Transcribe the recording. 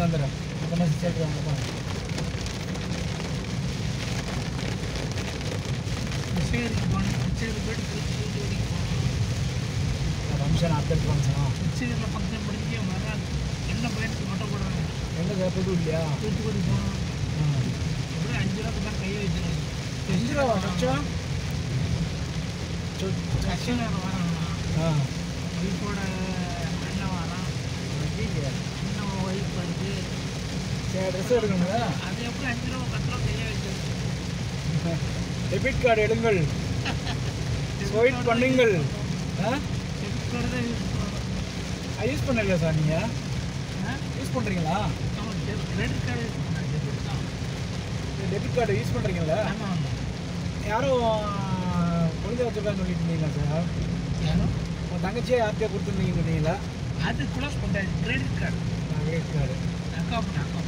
வந்துடுறேன் அப்புறமா சேர்த்து வாங்க போங்க கிருஷ்ணகிரிக்கு போனேன் கிருஷ்ணகிரி போயிட்டு திருச்சி தூத்துக்குடிக்கு போனோம் ஃபங்க்ஷன் அப்டேட் ஃபங்க்ஷனா கிருஷ்ணகிரியில் ஃபங்க்ஷன் முடிஞ்சு வர என்ன பையனுக்கு மொட்டை போடுறாங்க எங்கே சாப்பிட்டு இல்லையா தூத்துக்குடி போனோம் ஆ. அப்படியே அஞ்சு ரூபாய்க்கு தான் கையை வச்சிருக்கேன் அஞ்சு ரூபா லட்சம் கஷ்டம் வரான் ஆ ஒய்ஃபோட அண்ணன் வரான் அண்ணன் ஒய்ஃப் வருது சரி ட்ரெஸ் எடுக்கணுங்களா அது எப்படி அஞ்சு ரூபா பத்து ரூபா கையை வச்சிருக்கேன் டெபிட் கார்டு எடுங்கள் ஸ்வைப் பண்ணுங்கள் ஆ டெபிட் கார்டு தான் யூஸ் பண்ணுறோம் யூஸ் பண்ணல சார் நீங்கள் யூஸ் பண்ணுறீங்களா ஆமாம் கிரெடிட் கார்டு யூஸ் பண்ணுறேன் டெபிட் தான் டெபிட் கார்டு யூஸ் பண்ணுறீங்களா ஆமாம் ஆமாம் யாரும் குழந்தை வச்சுருக்கான்னு சொல்லிட்டு இருந்தீங்களா சார் யாரும் உங்கள் தங்கச்சியே யார்கிட்டயே கொடுத்துருந்தீங்கன்னு சொன்னீங்களா அது க்ளோஸ் பண்ணுறாரு கிரெடிட் கார்டு கிரெடிட் கார்டு அக்கா பண்ண அக்கா